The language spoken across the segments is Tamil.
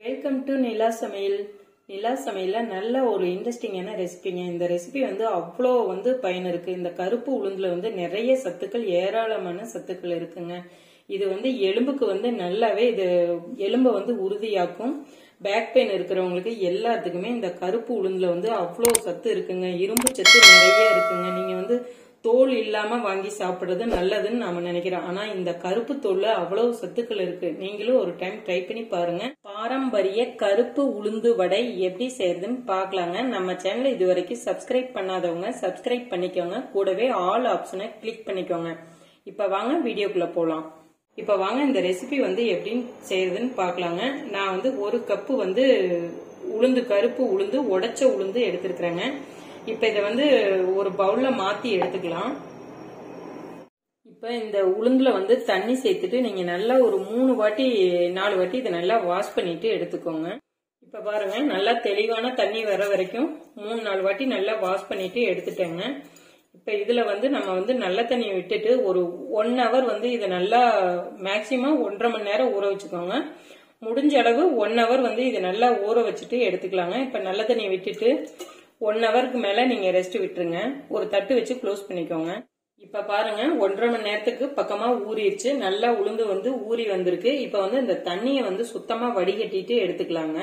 வெல்கம் டு நிலா சமையல் நிலா சமையல்ல நல்ல ஒரு இன்ட்ரெஸ்டிங்கான ரெசிபிங்க இந்த ரெசிபி வந்து அவ்வளோ வந்து பயன் இருக்கு இந்த கருப்பு உளுந்துல வந்து நிறைய சத்துக்கள் ஏராளமான சத்துக்கள் இருக்குங்க இது வந்து எலும்புக்கு வந்து நல்லாவே இது எலும்பை வந்து உறுதியாக்கும் பேக் பெயின் இருக்கிறவங்களுக்கு எல்லாத்துக்குமே இந்த கருப்பு உளுந்துல வந்து அவ்வளோ சத்து இருக்குங்க இரும்பு சத்து நிறைய இருக்குங்க நீங்க வந்து தோல் இல்லாம வாங்கி சாப்பிடுறது நல்லதுன்னு நாம நினைக்கிறோம் ஆனா இந்த கருப்பு தோல்ல அவ்வளவு சத்துக்கள் இருக்கு நீங்களும் ஒரு டைம் ட்ரை பண்ணி பாருங்க பாரம்பரிய கருப்பு உளுந்து வடை எப்படி செய்யறதுன்னு பார்க்கலாங்க நம்ம சேனல் இது வரைக்கும் சப்ஸ்கிரைப் பண்ணாதவங்க சப்ஸ்கிரைப் பண்ணிக்கோங்க கூடவே ஆல் ஆப்ஷனை கிளிக் பண்ணிக்கோங்க இப்ப வாங்க வீடியோக்குள்ள போலாம் இப்ப வாங்க இந்த ரெசிபி வந்து எப்படின்னு செய்யறதுன்னு பார்க்கலாங்க நான் வந்து ஒரு கப்பு வந்து உளுந்து கருப்பு உளுந்து உடைச்ச உளுந்து எடுத்திருக்கிறேங்க இப்ப இதை வந்து ஒரு பவுல்ல மாத்தி எடுத்துக்கலாம் இப்ப இந்த உளுந்துல வந்து தண்ணி சேர்த்துட்டு நீங்க நல்லா ஒரு மூணு வாட்டி நாலு வாட்டி இதை நல்லா வாஷ் பண்ணிட்டு எடுத்துக்கோங்க இப்ப பாருங்க நல்லா தெளிவான தண்ணி வர வரைக்கும் மூணு நாலு வாட்டி நல்லா வாஷ் பண்ணிட்டு எடுத்துட்டேங்க இப்ப இதுல வந்து நம்ம வந்து நல்ல தண்ணியை விட்டுட்டு ஒரு ஒன் ஹவர் வந்து இதை நல்லா மேக்சிமம் ஒன்றரை மணி நேரம் ஊற வச்சுக்கோங்க முடிஞ்ச அளவு ஒன் ஹவர் வந்து இதை நல்லா ஊற வச்சுட்டு எடுத்துக்கலாங்க இப்ப நல்ல தண்ணியை விட்டுட்டு ஒன் ஹவருக்கு மேல நீங்க ரெஸ்ட் விட்டுருங்க ஒரு தட்டு வச்சு க்ளோஸ் பண்ணிக்கோங்க இப்ப பாருங்க ஒன்றரை மணி நேரத்துக்கு பக்கமா ஊறிடுச்சு நல்லா உளுந்து வந்து ஊறி வந்திருக்கு இப்ப வந்து இந்த தண்ணியை வந்து சுத்தமா வடிகட்டிட்டு எடுத்துக்கலாங்க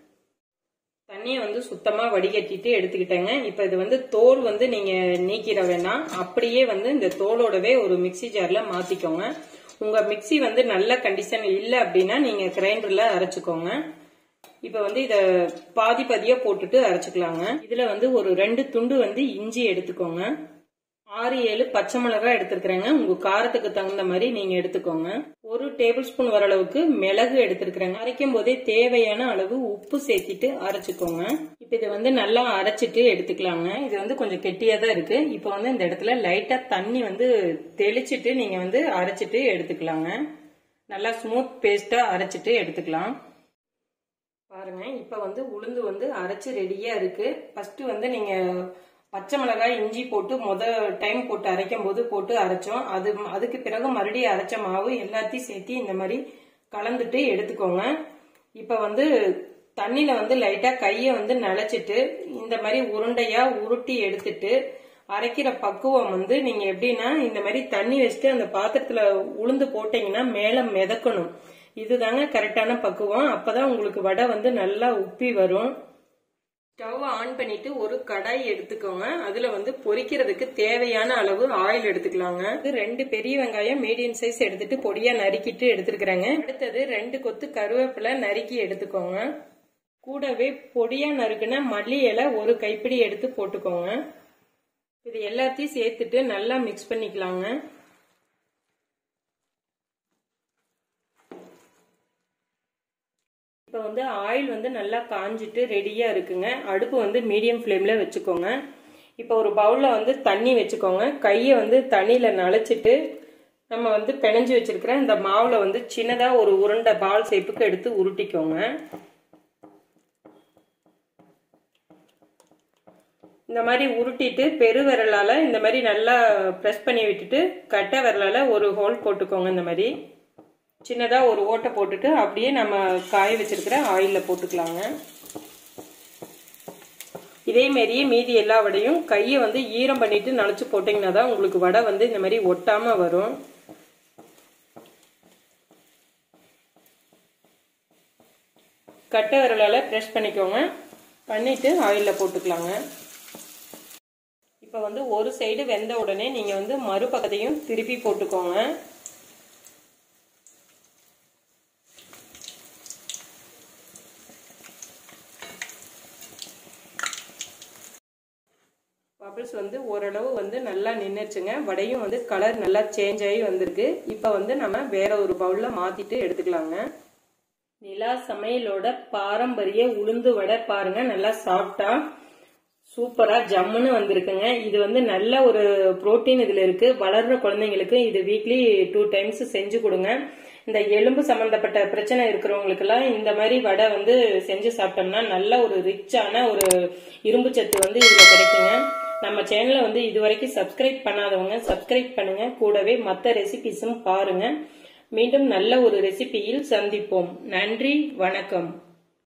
தண்ணியை வந்து சுத்தமா வடிகட்டிட்டு எடுத்துக்கிட்டேங்க இப்ப இது வந்து தோல் வந்து நீங்க நீக்கிட வேணாம் அப்படியே வந்து இந்த தோலோடவே ஒரு மிக்சி ஜார்ல மாத்திக்கோங்க உங்க மிக்சி வந்து நல்ல கண்டிஷன் இல்லை அப்படின்னா நீங்க கிரைண்டர்ல அரைச்சுக்கோங்க இப்ப வந்து இத பாதி பாதியா போட்டுட்டு அரைச்சுக்கலாங்க இதுல வந்து ஒரு ரெண்டு துண்டு வந்து இஞ்சி எடுத்துக்கோங்க ஆறு ஏழு பச்சை மிளகாய் எடுத்துருக்கிறேங்க உங்க காரத்துக்கு தகுந்த மாதிரி நீங்க எடுத்துக்கோங்க ஒரு டேபிள் ஸ்பூன் வர அளவுக்கு மிளகு எடுத்துருக்கிறேங்க அரைக்கும் போதே தேவையான அளவு உப்பு சேர்த்திட்டு அரைச்சுக்கோங்க இப்ப இதை வந்து நல்லா அரைச்சிட்டு எடுத்துக்கலாங்க இது வந்து கொஞ்சம் கெட்டியா தான் இருக்கு இப்ப வந்து இந்த இடத்துல லைட்டா தண்ணி வந்து தெளிச்சிட்டு நீங்க வந்து அரைச்சிட்டு எடுத்துக்கலாங்க நல்லா ஸ்மூத் பேஸ்டா அரைச்சிட்டு எடுத்துக்கலாம் பாருங்க இப்ப வந்து உளுந்து வந்து அரைச்சு ரெடியா இருக்கு ஃபர்ஸ்ட் வந்து நீங்க பச்சை மிளகாய் இஞ்சி போட்டு முத டைம் போட்டு அரைக்கும் போது போட்டு அரைச்சோம் அது அதுக்கு பிறகு மறுபடியும் அரைச்ச மாவு எல்லாத்தையும் சேர்த்து இந்த மாதிரி கலந்துட்டு எடுத்துக்கோங்க இப்ப வந்து தண்ணியில வந்து லைட்டா கைய வந்து நனைச்சிட்டு இந்த மாதிரி உருண்டையா உருட்டி எடுத்துட்டு அரைக்கிற பக்குவம் வந்து நீங்க எப்படின்னா இந்த மாதிரி தண்ணி வச்சுட்டு அந்த பாத்திரத்துல உளுந்து போட்டீங்கன்னா மேல மிதக்கணும் இதுதாங்க கரெக்டான பக்குவம் அப்பதான் உங்களுக்கு வடை வந்து நல்லா உப்பி வரும் ஸ்டவ் ஆன் பண்ணிட்டு ஒரு கடாய் எடுத்துக்கோங்க அதுல வந்து பொரிக்கிறதுக்கு தேவையான அளவு ஆயில் எடுத்துக்கலாங்க ரெண்டு பெரிய வெங்காயம் மீடியம் சைஸ் எடுத்துட்டு பொடியா நறுக்கிட்டு எடுத்துருக்கிறேங்க அடுத்தது ரெண்டு கொத்து கருவேப்பிலை நறுக்கி எடுத்துக்கோங்க கூடவே பொடியா நறுக்குன மல்லி இலை ஒரு கைப்பிடி எடுத்து போட்டுக்கோங்க இது எல்லாத்தையும் சேர்த்துட்டு நல்லா மிக்ஸ் பண்ணிக்கலாங்க இப்போ வந்து ஆயில் வந்து நல்லா காஞ்சிட்டு ரெடியாக இருக்குங்க அடுப்பு வந்து மீடியம் ஃப்ளேமில் வச்சுக்கோங்க இப்போ ஒரு பவுலில் வந்து தண்ணி வச்சுக்கோங்க கையை வந்து தண்ணியில் நனைச்சிட்டு நம்ம வந்து பிணைஞ்சு வச்சிருக்கிற இந்த மாவில் வந்து சின்னதாக ஒரு உருண்டை பால் சேப்புக்கு எடுத்து உருட்டிக்கோங்க இந்த மாதிரி உருட்டிட்டு பெரு விரலால் இந்த மாதிரி நல்லா ப்ரெஸ் பண்ணி விட்டுட்டு கட்டை விரலால் ஒரு ஹோல் போட்டுக்கோங்க இந்த மாதிரி சின்னதாக ஒரு ஓட்டை போட்டுட்டு அப்படியே நம்ம காய வச்சிருக்கிற ஆயிலில் போட்டுக்கலாங்க இதே மாரியே மீதி எல்லா வடையும் கையை வந்து ஈரம் பண்ணிட்டு நனைச்சு போட்டிங்கன்னா தான் உங்களுக்கு வடை வந்து இந்த மாதிரி ஒட்டாமல் வரும் கட்டை விரலால் ப்ரெஷ் பண்ணிக்கோங்க பண்ணிட்டு ஆயிலில் போட்டுக்கலாங்க இப்போ வந்து ஒரு சைடு வெந்த உடனே நீங்கள் வந்து மறுபக்கத்தையும் திருப்பி போட்டுக்கோங்க பபிள்ஸ் வந்து ஓரளவு வந்து நல்லா நின்றுச்சுங்க வடையும் வந்து கலர் நல்லா சேஞ்ச் ஆகி வந்திருக்கு இப்போ வந்து நம்ம வேற ஒரு பவுலில் மாற்றிட்டு எடுத்துக்கலாங்க நிலா சமையலோட பாரம்பரிய உளுந்து வடை பாருங்க நல்லா சாப்பிட்டா சூப்பரா ஜம்முன்னு வந்திருக்குங்க இது வந்து நல்ல ஒரு புரோட்டீன் இதுல இருக்கு வளர்ற குழந்தைங்களுக்கு இது வீக்லி டூ டைம்ஸ் செஞ்சு கொடுங்க இந்த எலும்பு சம்பந்தப்பட்ட பிரச்சனை இருக்கிறவங்களுக்கெல்லாம் இந்த மாதிரி வடை வந்து செஞ்சு சாப்பிட்டோம்னா நல்ல ஒரு ரிச்சான ஒரு இரும்பு சத்து வந்து இதுல கிடைக்குங்க நம்ம சேனலை வந்து இது வரைக்கும் சப்ஸ்கிரைப் பண்ணாதவங்க சப்ஸ்கிரைப் பண்ணுங்க கூடவே மற்ற ரெசிபிஸும் பாருங்க மீண்டும் நல்ல ஒரு ரெசிபியில் சந்திப்போம் நன்றி வணக்கம்